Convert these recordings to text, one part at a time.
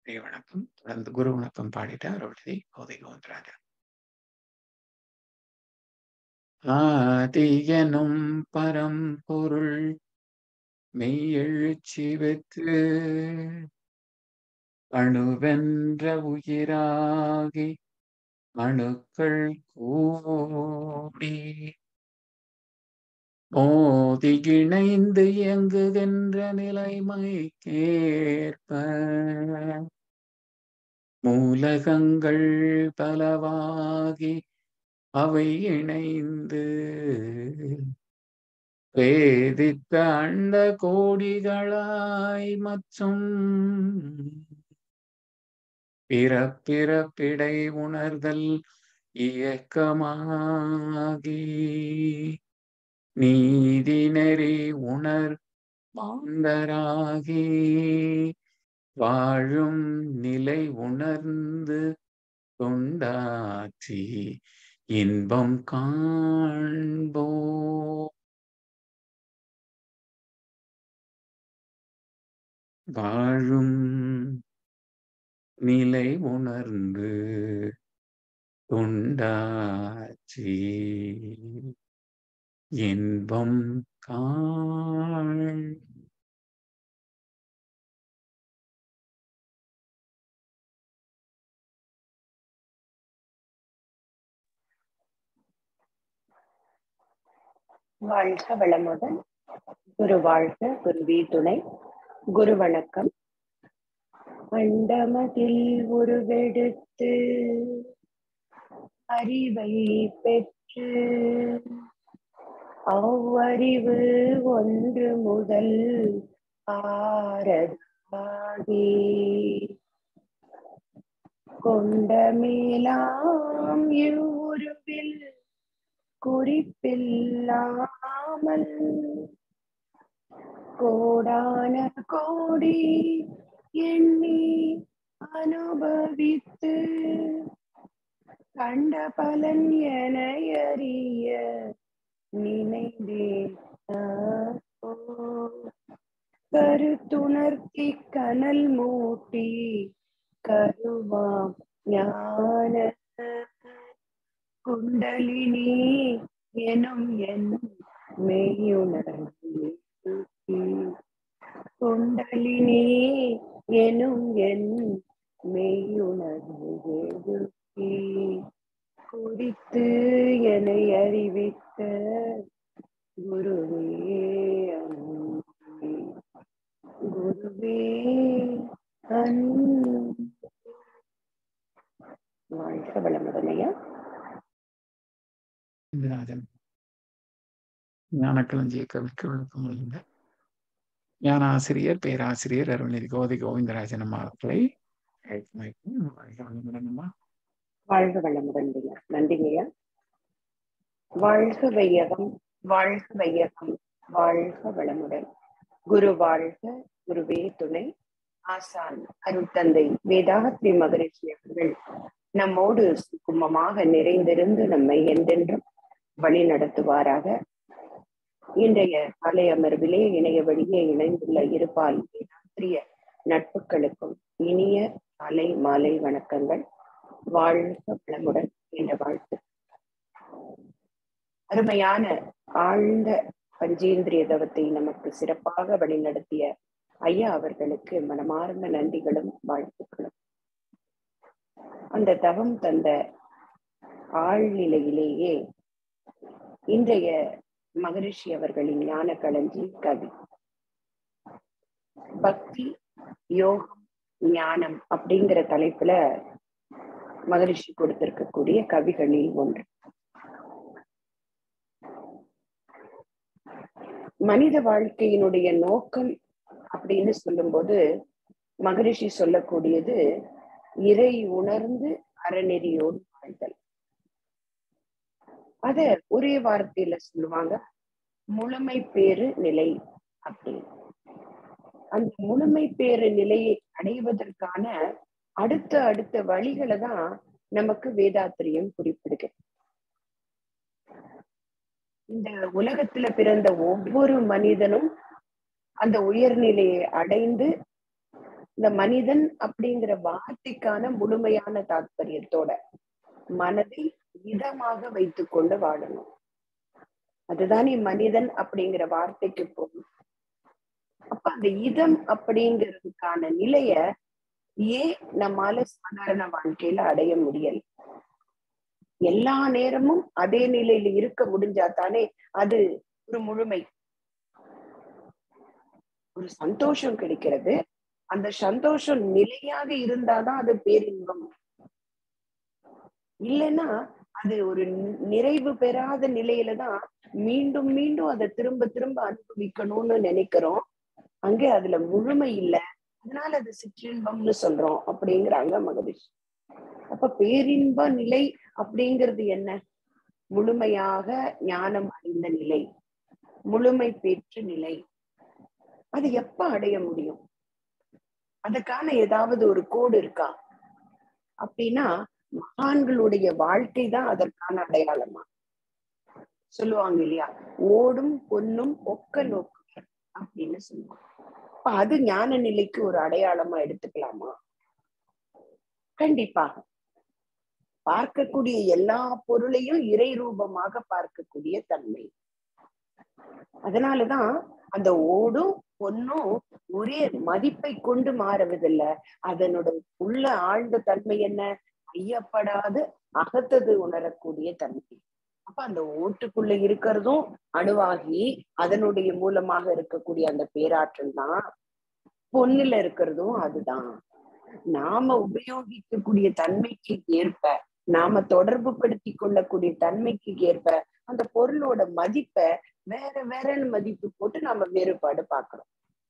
பெரிய வணக்கம் தொடர்ந்து குரு வணக்கம் பாடிட்டு அருள்தி கோதை கோவிந்தராஜா ஆதியனும் பரம்பொருள் மெய்யெழுச்சி பெற்று அணுவென்ற உயிராகி அணுக்கள் கூடி மோதி இணைந்து இயங்குகின்ற நிலைமைக்கேற்ப மூலகங்கள் பலவாகி அவை இணைந்து வேதித்த அண்ட கோடிகளாய் மற்றும் பிறப்பிறப்பிடை உணர்தல் இயக்கமாகி நீதி நெறி உணர் மாந்தராகி வாழும் நிலை உணர்ந்து கொண்டாற்றி இன்பம் காண்போ வாழும் நிலை உணர்ந்து கொண்டாற்றி இன்பம் காண் வாழ்க வளமுடன் குரு வாழ்க குருவே துணை குரு வணக்கம் அண்டமதில் உருவெடுத்து அறிவை பெற்று அவ்வறிவு ஒன்று முதல் ஆரதாகி கொண்ட மேலாம் இவ்வுருவில் குறிப்பில்லாமல் கோடான கோடி எண்ணி அனுபவித்து கண்ட பலன் என அறிய நினைந்தே கருத்துணர்த்தி கனல் மூட்டி கருவாம் ஞான குண்டலினி எனும் என் மெய்யுணர்வு குண்டலினி எனும் என் மெய்யுணர்வு எழுப்பி குறித்து என்னை அறிவித்த குருவே அன்பே. குருவே அன்பே. வாழ்க வளமுடனையா ராஜன் ஞானக்களஞ்சிய கவிக்கு விளக்கம் முடிந்த ஞான ஆசிரியர் பேராசிரியர் அருள்நிதி கோதை கோவிந்தராஜன் அம்மா அவர்களை அழைத்து வணக்கம்மா வாழ்க வளமுடன்ங்க நன்றிங்கய்யா வாழ்க வையகம் வாழ்க வையகம் வாழ்க வளமுடன் குரு வாழ்க குருவே துணை ஆசான் அருட்தந்தை வேதாத்ரி மகரிஷி அவர்கள் நம்மோடு சுக்குமமாக நிறைந்திருந்து நம்மை என்றென்றும் வழி நடத்துவாராக இன்றைய காலை அமர்விலே இணைய வழியே இணைந்துள்ள இருபால் வேதாத்திரிய நட்புகளுக்கும் இனிய காலை மாலை வணக்கங்கள் வாழ்க வளமுடன் என்ற வாழ்த்து அருமையான ஆழ்ந்த பஞ்சேந்திரிய தவத்தை நமக்கு சிறப்பாக வழிநடத்திய ஐயா அவர்களுக்கு மனமார்ந்த நன்றிகளும் வாழ்த்துக்களும் அந்த தவம் தந்த ஆழ்நிலையிலேயே இன்றைய மகரிஷி அவர்களின் ஞான களஞ்சி கவி பக்தி யோகம் ஞானம் அப்படிங்கிற தலைப்புல மகரிஷி கொடுத்திருக்கக்கூடிய கவிகளில் ஒன்று மனித வாழ்க்கையினுடைய நோக்கம் அப்படின்னு சொல்லும்போது மகரிஷி சொல்லக்கூடியது இறை உணர்ந்து அறநெறியோடு வாழ்தல் அத ஒரே வார்த்தையில சொல்லுவாங்க முழுமை பேறு நிலை அப்படின்னு அந்த முழுமை பேறு நிலையை அடைவதற்கான அடுத்த அடுத்த வழிகளை தான் நமக்கு வேதாத்திரியம் குறிப்பிடுகிறது இந்த உலகத்துல பிறந்த ஒவ்வொரு மனிதனும் அந்த உயர்நிலையை அடைந்து இந்த மனிதன் அப்படிங்கிற வார்த்தைக்கான முழுமையான தாத்பரியத்தோட மனதை இதமாக வைத்துக் கொண்டு வாழணும் அதுதானே மனிதன் அப்படிங்கிற வார்த்தைக்கு போகும் அப்ப அந்த இதம் அப்படிங்கிறதுக்கான நிலைய ஏன் நம்மால சாதாரண வாழ்க்கையில அடைய முடியல எல்லா நேரமும் அதே நிலையில இருக்க முடிஞ்சா தானே அது ஒரு முழுமை ஒரு சந்தோஷம் கிடைக்கிறது அந்த சந்தோஷம் நிலையாக இருந்தாதான் அது பேரின்பம் இல்லைன்னா அது ஒரு நிறைவு பெறாத நிலையில தான் மீண்டும் மீண்டும் அதை திரும்ப திரும்ப அனுபவிக்கணும்னு நினைக்கிறோம் அங்கே அதுல முழுமை இல்லை அதனால அது சிற்றின்பம்னு சொல்றோம் அப்படிங்கிறாங்க மகரிஷி அப்ப பேரின்ப நிலை அப்படிங்கிறது என்ன முழுமையாக ஞானம் அடைந்த நிலை முழுமை பெற்ற நிலை அது எப்ப அடைய முடியும் அதுக்கான ஏதாவது ஒரு கோடு இருக்கா அப்படின்னா மகான்களுடைய வாழ்க்கை தான் அதற்கான அடையாளமா சொல்லுவாங்க இல்லையா ஓடும் பொன்னும் ஒக்க நோக்குவர் அப்படின்னு சொல்லுவாங்க அப்ப அது ஞான நிலைக்கு ஒரு அடையாளமா எடுத்துக்கலாமா கண்டிப்பாக பார்க்கக்கூடிய எல்லா பொருளையும் இறை ரூபமாக பார்க்கக்கூடிய தன்மை அதனாலதான் அந்த ஓடும் பொண்ணும் ஒரே மதிப்பை கொண்டு மாறுவதில்லை அதனோட உள்ள ஆழ்ந்த தன்மை என்ன ஐயப்படாது அகத்தது உணரக்கூடிய தன்மை அப்ப அந்த ஓட்டுக்குள்ள இருக்கிறதும் அணுவாகி அதனுடைய மூலமாக இருக்கக்கூடிய அந்த பேராற்றல் தான் பொண்ணுல இருக்கிறதும் அதுதான் நாம உபயோகிக்கக்கூடிய தன்மைக்கு ஏற்ப நாம தொடர்பு படுத்தி கொள்ளக்கூடிய தன்மைக்கு ஏற்ப அந்த பொருளோட மதிப்பை வேற வேற மதிப்பு போட்டு நாம வேறுபாடு பாக்குறோம்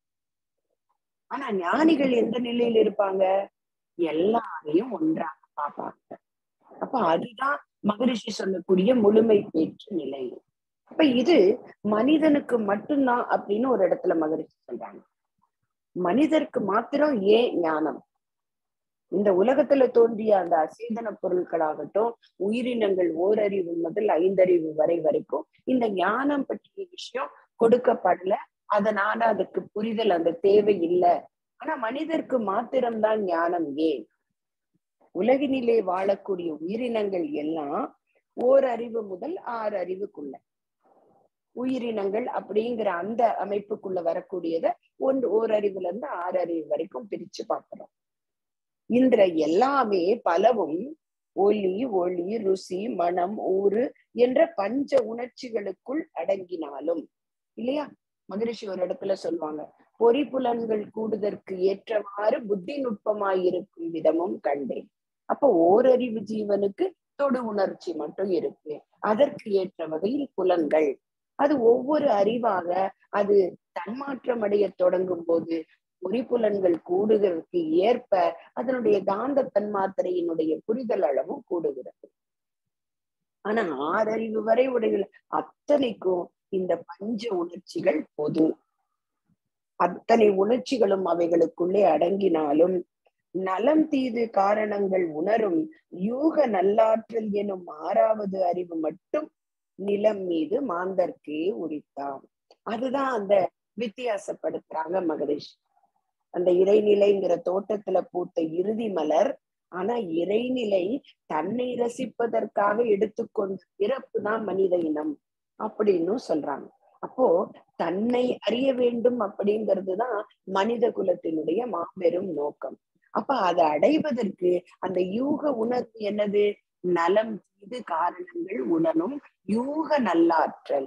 ஆனா ஞானிகள் எந்த நிலையில இருப்பாங்க எல்லாரையும் ஒன்றாக பார்ப்பாங்க அப்ப அதுதான் மகரிஷி சொல்லக்கூடிய முழுமை பெற்ற நிலை அப்ப இது மனிதனுக்கு மட்டும்தான் அப்படின்னு ஒரு இடத்துல மகரிஷி சொல்றாங்க மனிதருக்கு மாத்திரம் ஏன் ஞானம் இந்த உலகத்துல தோன்றிய அந்த அசேதன பொருட்களாகட்டும் உயிரினங்கள் ஓரறிவு முதல் ஐந்தறிவு வரை வரைக்கும் இந்த ஞானம் பற்றிய விஷயம் கொடுக்கப்படல அதனால அதுக்கு புரிதல் அந்த தேவை இல்லை ஆனா மனிதருக்கு மாத்திரம்தான் ஞானம் ஏன் உலகினிலே வாழக்கூடிய உயிரினங்கள் எல்லாம் ஓர் அறிவு முதல் ஆறு அறிவுக்குள்ள உயிரினங்கள் அப்படிங்கிற அந்த அமைப்புக்குள்ள வரக்கூடியத ஒன்று ஓர் அறிவுல இருந்து ஆறு அறிவு வரைக்கும் பிரிச்சு பார்க்கிறோம் இந்த எல்லாமே பலவும் ஒலி ஒளி ருசி மனம் ஊறு என்ற பஞ்ச உணர்ச்சிகளுக்குள் அடங்கினாலும் இல்லையா மகரிஷி ஒரு இடத்துல சொல்லுவாங்க பொறிப்புலன்கள் கூடுதற்கு ஏற்றவாறு புத்தி நுட்பமாயிருக்கும் விதமும் கண்டேன் அப்ப ஓரறிவு ஜீவனுக்கு தொடு உணர்ச்சி மட்டும் இருக்கு அதற்கு ஏற்ற வகையில் புலன்கள் அது ஒவ்வொரு அறிவாக அது தன்மாற்றம் அடைய தொடங்கும் போது பொறிப்புலன்கள் கூடுகிறதுக்கு ஏற்ப அதனுடைய காந்த தன்மாத்திரையினுடைய புரிதல் அளவும் கூடுகிறது ஆனா ஆறறிவு வரை உடைய அத்தனைக்கும் இந்த பஞ்ச உணர்ச்சிகள் பொது அத்தனை உணர்ச்சிகளும் அவைகளுக்குள்ளே அடங்கினாலும் நலம் தீது காரணங்கள் உணரும் யூக நல்லாற்றல் எனும் ஆறாவது அறிவு மட்டும் நிலம் மீது மாந்தர்க்கே உரித்தாம் அதுதான் அந்த வித்தியாசப்படுத்துறாங்க மகரிஷ் அந்த இறைநிலைங்கிற தோட்டத்துல பூத்த இறுதி மலர் ஆனா இறைநிலை தன்னை ரசிப்பதற்காக எடுத்துக்கொண்ட பிறப்பு தான் மனித இனம் அப்படின்னு சொல்றாங்க அப்போ தன்னை அறிய வேண்டும் அப்படிங்கிறது தான் மனித குலத்தினுடைய மாபெரும் நோக்கம் அப்ப அதை அடைவதற்கு அந்த யூக உணர்வு என்னது நலம் இது காரணங்கள் உணரும் யூக நல்லாற்றல்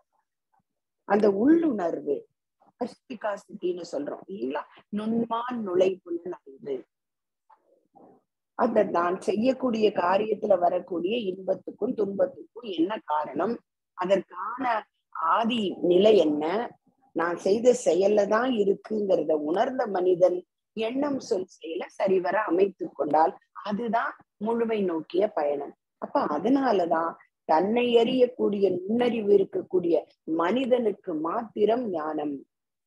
அந்த உள்ளுணர்வு பர்ஸ்பிகாசிட்டின்னு சொல்றோம் இல்லைங்களா நுண்மான் நுழைப்புலன் அறிவு அந்த நான் செய்யக்கூடிய காரியத்துல வரக்கூடிய இன்பத்துக்கும் துன்பத்துக்கும் என்ன காரணம் அதற்கான ஆதி நிலை என்ன நான் செய்த செயல்ல தான் இருக்குங்கிறத உணர்ந்த மனிதன் எண்ணம் சொல் செயல சரிவர அமைத்து கொண்டால் அதுதான் முழுமை நோக்கிய பயணம் அப்ப அதனாலதான் தன்னை அறியக்கூடிய நுண்ணறிவு இருக்கக்கூடிய மனிதனுக்கு மாத்திரம் ஞானம்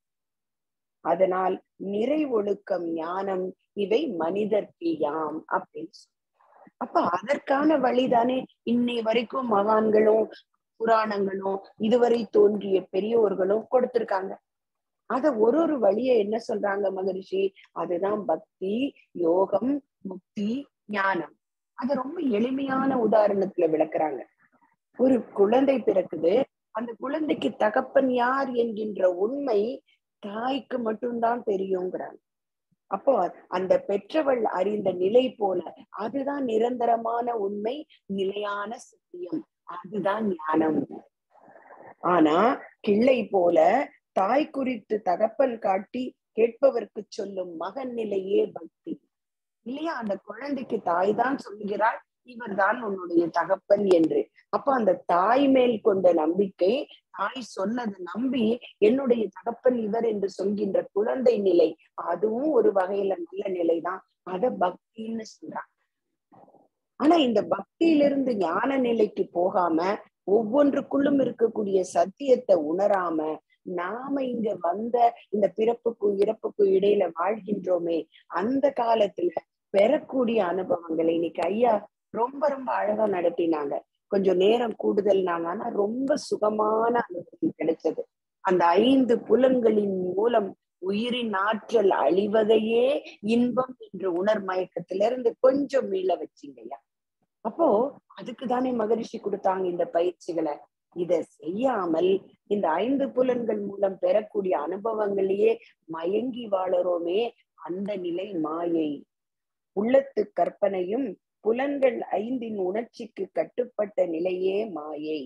அதனால் நிறை ஒழுக்கம் ஞானம் இவை மனிதர்க்கு யாம் அப்படின்னு அப்ப அதற்கான வழிதானே இன்னை வரைக்கும் மகான்களும் புராணங்களும் இதுவரை தோன்றிய பெரியோர்களும் கொடுத்திருக்காங்க அத ஒரு ஒரு வழிய என்ன சொல்றாங்க மகரிஷி அதுதான் பக்தி யோகம் முக்தி ஞானம் அது ரொம்ப எளிமையான உதாரணத்துல விளக்குறாங்க ஒரு குழந்தை பிறக்குது அந்த குழந்தைக்கு தகப்பன் யார் என்கின்ற உண்மை தாய்க்கு மட்டும்தான் தெரியுங்கிறாங்க அப்போ அந்த பெற்றவள் அறிந்த நிலை போல அதுதான் நிரந்தரமான உண்மை நிலையான சத்தியம் அதுதான் ஞானம் ஆனா கிள்ளை போல தாய் குறித்து தகப்பன் காட்டி கேட்பவர்க்கு சொல்லும் மகன் நிலையே பக்தி இல்லையா அந்த குழந்தைக்கு தாய் தான் சொல்கிறாள் இவர் தான் உன்னுடைய தகப்பன் என்று அப்ப அந்த தாய் மேல் கொண்ட நம்பிக்கை தாய் சொன்னதை நம்பி என்னுடைய தகப்பன் இவர் என்று சொல்கின்ற குழந்தை நிலை அதுவும் ஒரு வகையில நல்ல நிலைதான் அத பக்தின்னு சொல்றாங்க ஆனா இந்த பக்தியிலிருந்து ஞான நிலைக்கு போகாம ஒவ்வொன்றுக்குள்ளும் இருக்கக்கூடிய சத்தியத்தை உணராம நாம இங்க வந்த இந்த பிறப்புக்கும் இறப்புக்கும் இடையில வாழ்கின்றோமே அந்த காலத்துல பெறக்கூடிய அனுபவங்களை இன்னைக்கு ஐயா ரொம்ப ரொம்ப அழகா நடத்தினாங்க கொஞ்சம் நேரம் கூடுதல்னாங்க ஆனா ரொம்ப சுகமான அனுபவம் கிடைச்சது அந்த ஐந்து புலன்களின் மூலம் உயிரின் ஆற்றல் அழிவதையே இன்பம் என்று உணர் மயக்கத்திலிருந்து கொஞ்சம் மீள வச்சிங்கய்யா அப்போ அதுக்கு தானே மகரிஷி கொடுத்தாங்க இந்த பயிற்சிகளை இத செய்யாமல் இந்த ஐந்து புலன்கள் மூலம் பெறக்கூடிய அனுபவங்களையே மயங்கி வாழறோமே அந்த நிலை மாயை உள்ளத்து கற்பனையும் புலன்கள் ஐந்தின் உணர்ச்சிக்கு கட்டுப்பட்ட நிலையே மாயை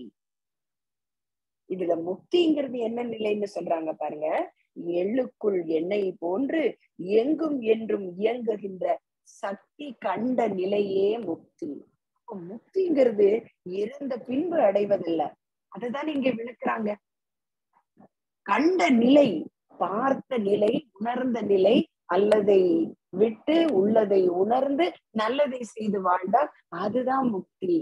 இதுல முக்திங்கிறது என்ன நிலைன்னு சொல்றாங்க பாருங்க எள்ளுக்குள் எண்ணெய் போன்று எங்கும் என்றும் இயங்குகின்ற சக்தி கண்ட நிலையே முக்தி முக்திங்கிறது இறந்த பின்பு அடைவதில்ல அதுதான் இங்க விளக்குறாங்க கண்ட நிலை பார்த்த நிலை உணர்ந்த நிலை அல்லதை விட்டு உள்ளதை உணர்ந்து நல்லதை செய்து வாழ்ந்தால் அதுதான் முக்தி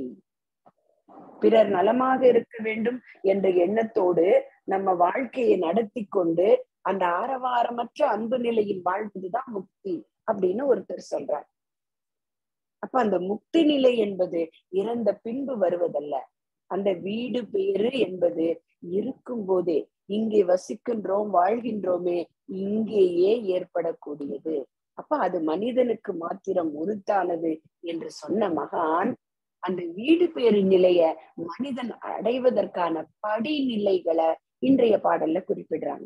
பிறர் நலமாக இருக்க வேண்டும் என்ற எண்ணத்தோடு நம்ம வாழ்க்கையை நடத்தி கொண்டு அந்த ஆரவாரமற்ற அன்பு நிலையில் வாழ்வதுதான் முக்தி அப்படின்னு ஒருத்தர் சொல்றார் அப்ப அந்த முக்தி நிலை என்பது இறந்த பின்பு வருவதல்ல அந்த வீடு பேரு என்பது இருக்கும் போதே இங்கே வசிக்கின்றோம் வாழ்கின்றோமே இங்கேயே ஏற்படக்கூடியது அப்ப அது மனிதனுக்கு மாத்திரம் உருத்தானது என்று சொன்ன மகான் அந்த வீடு பேரு நிலைய மனிதன் அடைவதற்கான படிநிலைகளை இன்றைய பாடல்ல குறிப்பிடுறாங்க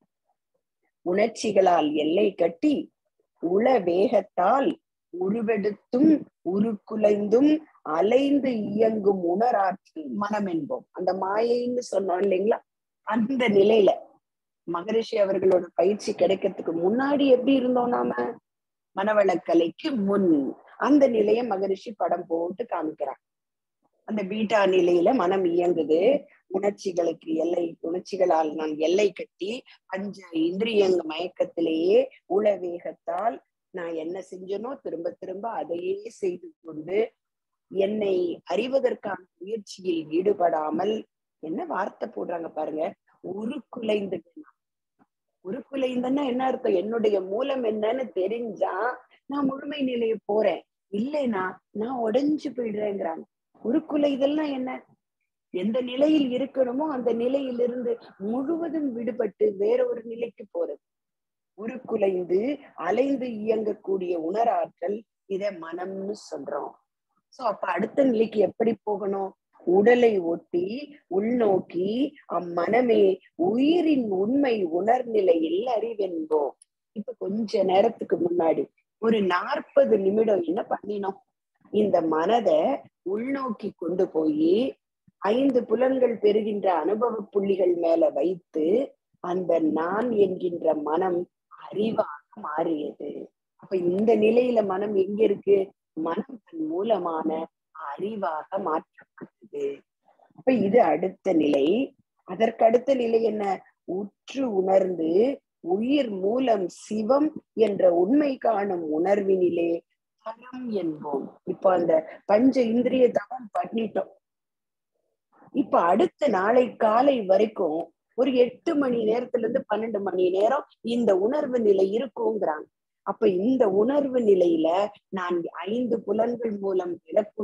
உணர்ச்சிகளால் எல்லை கட்டி உள வேகத்தால் உருவெடுத்தும் உருக்குலைந்தும் அலைந்து இயங்கும் உணராற்றல் மனம் என்போம் அந்த மாயைன்னு சொன்னோம் இல்லைங்களா அந்த நிலையில மகரிஷி அவர்களோட பயிற்சி கிடைக்கிறதுக்கு முன்னாடி எப்படி இருந்தோம் நாம மனவளக்கலைக்கு முன் அந்த நிலைய மகரிஷி படம் போட்டு காமிக்கிறாங்க அந்த பீட்டா நிலையில மனம் இயங்குது உணர்ச்சிகளுக்கு எல்லை உணர்ச்சிகளால் நான் எல்லை கட்டி பஞ்ச இந்திரியங்க மயக்கத்திலேயே உளவேகத்தால் நான் என்ன செஞ்சனோ திரும்ப திரும்ப அதையே செய்து கொண்டு என்னை அறிவதற்கான முயற்சியில் ஈடுபடாமல் என்ன வார்த்தை போடுறாங்க பாருங்க உருக்குலைந்து உருக்குலைந்துன்னா என்ன அர்த்தம் என்னுடைய மூலம் என்னன்னு தெரிஞ்சா நான் முழுமை நிலைய போறேன் இல்லைனா நான் உடைஞ்சு போயிடுறேங்கிறாங்க உருக்குலைதெல்லாம் என்ன எந்த நிலையில் இருக்கணுமோ அந்த நிலையிலிருந்து முழுவதும் விடுபட்டு வேற ஒரு நிலைக்கு போறது உருக்குலைந்து அலைந்து இயங்கக்கூடிய உணராற்றல் இத மனம்னு சொல்றோம் சோ அப்ப அடுத்த நிலைக்கு எப்படி போகணும் உடலை ஒட்டி உள்நோக்கி அம்மனமே உயிரின் உண்மை உணர்நிலையில் அறிவென்போம் இப்ப கொஞ்ச நேரத்துக்கு முன்னாடி ஒரு நாற்பது நிமிடம் என்ன பண்ணினோம் இந்த மனதை உள்நோக்கி கொண்டு போய் ஐந்து புலன்கள் பெறுகின்ற அனுபவ புள்ளிகள் மேல வைத்து அந்த நான் என்கின்ற மனம் அறிவாக மாறியது அப்ப இந்த நிலையில மனம் எங்க இருக்கு மனம் தன் மூலமான அறிவாக மாற்றப்பட்டது அப்ப இது அடுத்த நிலை அதற்கு அடுத்த நிலை என்ன உற்று உணர்ந்து உயிர் மூலம் சிவம் என்ற உண்மை காணும் உணர்வினிலே தரம் என்போம் இப்ப அந்த பஞ்ச இந்திரிய தவம் பண்ணிட்டோம் இப்ப அடுத்த நாளை காலை வரைக்கும் ஒரு எட்டு மணி நேரத்துல இருந்து பன்னெண்டு மணி நேரம் இந்த உணர்வு நிலை இருக்குங்கிறாங்க அப்ப இந்த உணர்வு நிலையில நான் ஐந்து புலன்கள் மூலம் பெறக்கூடிய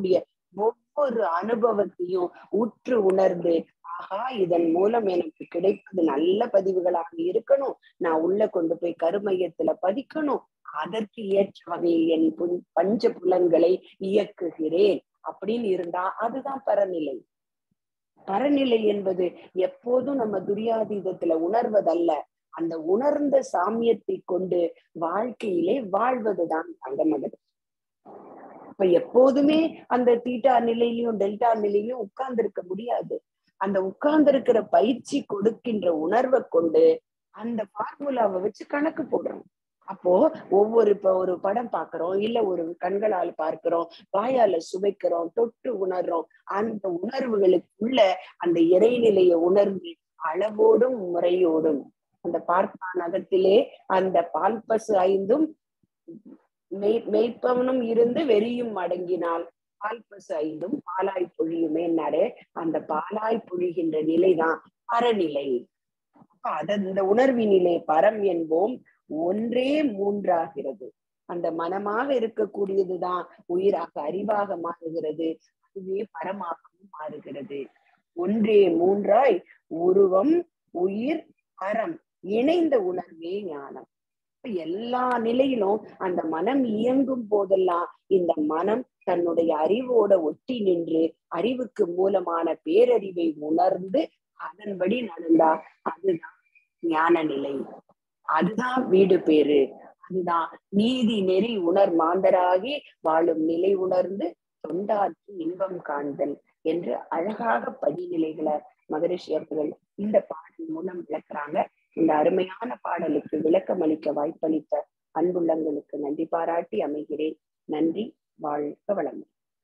ஒவ்வொரு அனுபவத்தையும் உற்று உணர்ந்து ஆஹா இதன் மூலம் எனக்கு கிடைப்பது நல்ல பதிவுகளாக இருக்கணும் நான் உள்ள கொண்டு போய் கருமையத்துல பதிக்கணும் அதற்கு ஏற்ற வகையில் என் புன்- பஞ்ச புலன்களை இயக்குகிறேன் அப்படின்னு இருந்தா அதுதான் பரநிலை பரநிலை என்பது எப்போதும் நம்ம துரியாதீதத்துல உணர்வதல்ல அந்த உணர்ந்த சாமியத்தை கொண்டு வாழ்க்கையிலே வாழ்வதுதான் அந்த மகன் இப்ப எப்போதுமே அந்த தீட்டா நிலையிலும் டெல்டா நிலையிலும் உட்கார்ந்து இருக்க முடியாது அந்த உட்கார்ந்து இருக்கிற பயிற்சி கொடுக்கின்ற உணர்வை கொண்டு அந்த ஃபார்முலாவை வச்சு கணக்கு போடுறோம் அப்போ ஒவ்வொரு இப்ப ஒரு படம் பார்க்கிறோம் இல்ல ஒரு கண்களால் பார்க்கிறோம் வாயால சுவைக்கிறோம் தொட்டு உணர்றோம் அந்த உணர்வுகளுக்குள்ள அந்த இறைநிலையை உணர்ந்து அளவோடும் முறையோடும் அந்த பார்ப்பான் அகத்திலே அந்த பால்பசு ஐந்தும் மெய் மெய்ப்பவனும் இருந்து வெறியும் அடங்கினால் பால்பசு ஐந்தும் பாலாய் பொழியுமேன்னாரு அந்த பாலாய் பொழிகின்ற நிலைதான் பரநிலை அப்ப அத இந்த உணர்வின் நிலை பரம் என்போம் ஒன்றே மூன்றாகிறது அந்த மனமாக இருக்கக்கூடியதுதான் உயிராக அறிவாக மாறுகிறது அதுவே பரமாகவும் மாறுகிறது ஒன்றே மூன்றாய் உருவம் உயிர் பரம் இணைந்த உணர்வே ஞானம் இப்ப எல்லா நிலையிலும் அந்த மனம் இயங்கும் போதெல்லாம் இந்த மனம் தன்னுடைய அறிவோட ஒட்டி நின்று அறிவுக்கு மூலமான பேரறிவை உணர்ந்து அதன்படி நடந்தா அதுதான் ஞான நிலை அதுதான் வீடு பேரு அதுதான் நீதி நெறி உணர் மாந்தராகி வாழும் நிலை உணர்ந்து தொண்டாற்றி இன்பம் காண்தல் என்று அழகாக படிநிலைகளை மகரிஷி அவர்கள் இந்த பாடல் மூலம் விளக்குறாங்க இந்த அருமையான பாடலுக்கு விளக்கம் அளிக்க வாய்ப்பளித்த அன்புள்ளங்களுக்கு நன்றி பாராட்டி அமைகிறேன் நன்றி வாழ்க வளம்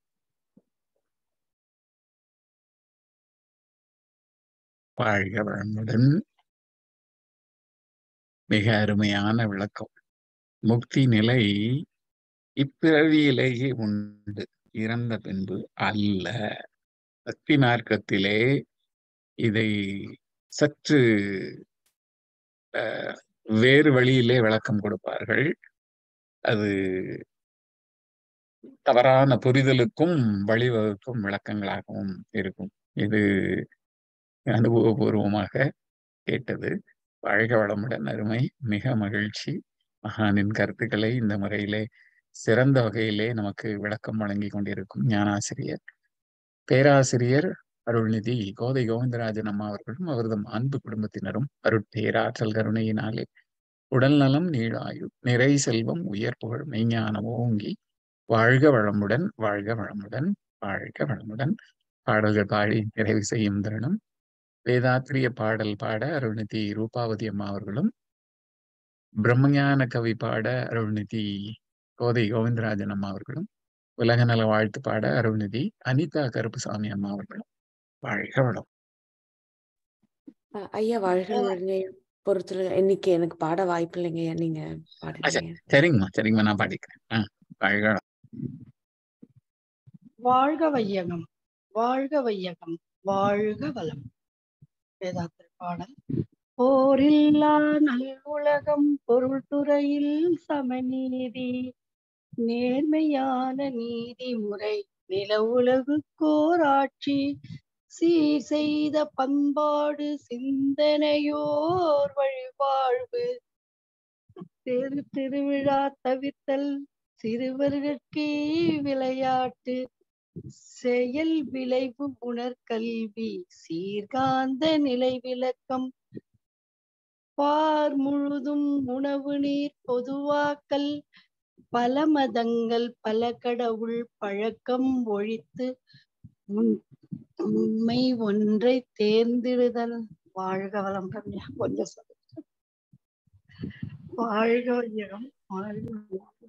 வாழ்க வளமுடன் மிக அருமையான விளக்கம் முக்தி நிலை இப்பிறவியிலேயே உண்டு இறந்த பின்பு அல்ல பக்தி மார்க்கத்திலே இதை சற்று அஹ், வேறு வழியிலே விளக்கம் கொடுப்பார்கள் அது தவறான புரிதலுக்கும் வழிவகுக்கும் விளக்கங்களாகவும் இருக்கும் இது அனுபவபூர்வமாக கேட்டது வாழ்க வளமுடன் அருமை மிக மகிழ்ச்சி மகானின் கருத்துக்களை இந்த முறையிலே சிறந்த வகையிலே நமக்கு விளக்கம் வழங்கி கொண்டிருக்கும் ஞானாசிரியர் பேராசிரியர் அருள்நிதி கோதை கோவிந்தராஜன் அம்மா அவர்களும் அவரது அன்பு குடும்பத்தினரும் அருட்பேராற்றல் கருணையினாலே உடல் நலம் நீழாயு நிறை செல்வம் உயர் புகழ் மெய்ஞானம் ஓங்கி வாழ்க வளமுடன் வாழ்க வளமுடன் வாழ்க வளமுடன் பாடல்கள் பாடி நிறைவு செய்யும் தருணம் வேதாத்திரிய பாடல் பாட அருள்நிதி ரூபாவதி அம்மா அவர்களும் பிரம்மஞான கவி பாட அருள்நிதி கோதை கோவிந்தராஜன் அம்மா அவர்களும் உலக நல வாழ்த்து பாட அருள்நிதி அனிதா கருப்புசாமி அம்மா அவர்களும் வாழ்க வளம் அஹ் ஐயா வாழ்க உடனே பொறுத்துல இன்னைக்கு எனக்கு பாட வாய்ப்பு இல்லைங்கய்யா நீங்க பாடுறீங்க சரிங்கம்மா சரிங்கம்மா நான் பாடிக்கிறேன் ஆ வாழ்க வளம். வாழ்க வையகம் வாழ்க வையகம் வாழ்க வளம் வேதாத்திரி பாடல் போரில்லா நல்லுலகம் பொருள் துறையில் சமநீதி நேர்மையான நீதிமுறை நில உலகுக்கோர் ஆட்சி சீர் செய்த பண்பாடு சிந்தனையோர் வழிவாழ்வு தெரு திருவிழா தவிர்த்தல் சிறுவர்கட்கே விளையாட்டு செயல் விளைவு உணர்கல்வி சீர்காந்த நிலை விளக்கம் பார் முழுதும் உணவு நீர் பொதுவாக்கல் பல மதங்கள் பல கடவுள் பழக்கம் ஒழித்து உண்- உண்மை ஒன்றை தேர்ந்திடுதல் வாழ்க வளம் ரம்யா. கொஞ்சம் சொல்லு. வாழ்க வையகம் வாழ்க வளம்.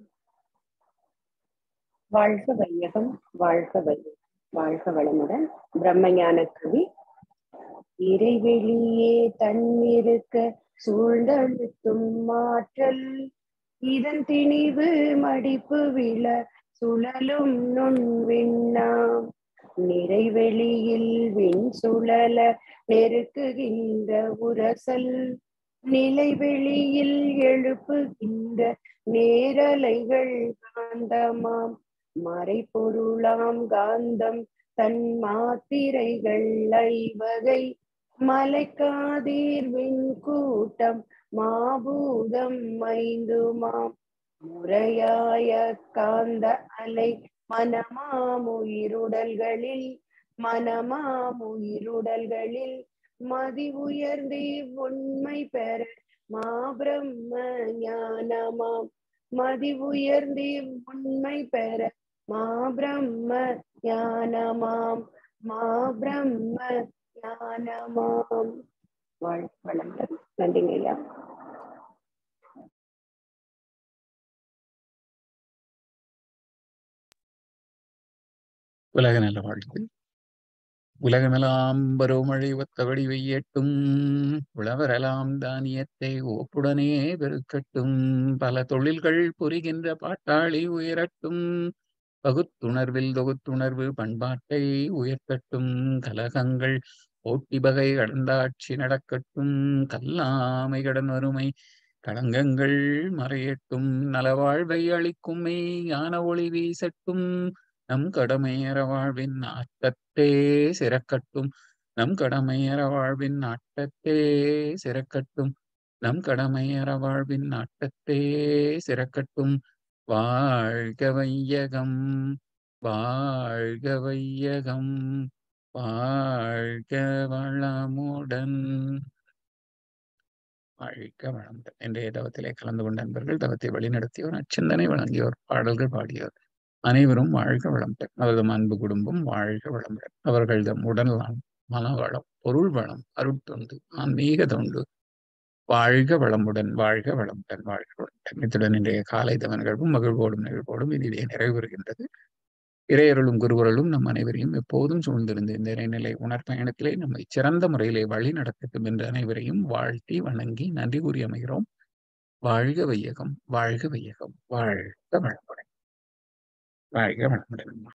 வாழ்க வையகம் வாழ்க வையகம் வாழ்க வளமுடன் பிரம்மஞான கவி இறைவெளியே தன்னிருக்க சூழ்ந்தழுத்தும் மாற்றல் இதன் திணிவு மடிப்பு விழ சுழலும் நுண்விண்ணாம் நிறைவெளியில் விண் சுழல நெருக்குகின்ற உரசல் நிலைவெளியில் எழுப்புகின்ற நேரலைகள் காந்தமாம் மறைபொருளாம் காந்தம் தன் மாத்திரைகள் ஐவகை மலைக்காதீர்வின் கூட்டம் மாபூதம் ஐந்துமாம் முறையாய காந்த அலை மனமாமுயிருடல்களில் மனமாமுயிருடல்களில் மதி உயர்ந்தே உண்மை பெற மாபிரம்ம ஞானமாம் மதி உயர்ந்தே உண்மை பெற மாபிரம்ம ஞானமாம் மாபிரம்ம ஞானமாம் வாழ் வளமுடன் நன்றிங்க ஐயா உலக நல வாழ்த்து உலகமெல்லாம் பருவமழை ஒத்தபடி வெய்யட்டும் உழவரெல்லாம் தானியத்தை ஓப்புடனே பெருக்கட்டும் பல தொழில்கள் புரிகின்ற பாட்டாளி உயரட்டும் பகுத்துணர்வில் தொகுத்துணர்வு பண்பாட்டை உயர்த்தட்டும் கலகங்கள் போட்டி பகை கடந்தாட்சி நடக்கட்டும் கல்லாமை கடன் வறுமை களங்கங்கள் மறையட்டும் நலவாழ்வை அளிக்கும் மெய் ஞான ஒளி வீசட்டும் நம் கடமையற வாழ்வின் ஆட்டத்தே சிறக்கட்டும் நம் கடமையற வாழ்வின் ஆட்டத்தே சிறக்கட்டும் நம் கடமையற வாழ்வின் ஆட்டத்தே சிறக்கட்டும் வாழ்க வையகம் வாழ்க வையகம் வாழ்க வளமுடன் வாழ்க வளமுடன் இன்றைய தவத்திலே கலந்து கொண்ட நண்பர்கள் தவத்தை வழிநடத்தியோர் அச்சிந்தனை வழங்கியோர் பாடல்கள் பாடியோர் அனைவரும் வாழ்க வளமுடன் அவரது அன்பு குடும்பம் வாழ்க வளமுடன் அவர்களது உடல் நலம் மனவளம் பொருள் வளம் அருட்தொண்டு ஆன்மீக தொண்டு வாழ்க வளமுடன் வாழ்க வளமுடன் வாழ்க வளமுடன் இத்துடன் இன்றைய காலை தவ நிகழ்வும் மகிழ்வோடும் நிகழ்வோடும் இனிதே நிறைவுறுகின்றது இறையருளும் குருவருளும் நம் அனைவரையும் எப்போதும் சூழ்ந்திருந்த இந்த இறைநிலை உணர்பயணத்திலே நம்மை சிறந்த முறையிலே வழி நடத்தட்டும் என்று அனைவரையும் வாழ்த்தி வணங்கி நன்றி கூறி அமைகிறோம் வாழ்க வையகம் வாழ்க வையகம் வாழ்க வளமுடன் வாழ்க வளமுடன்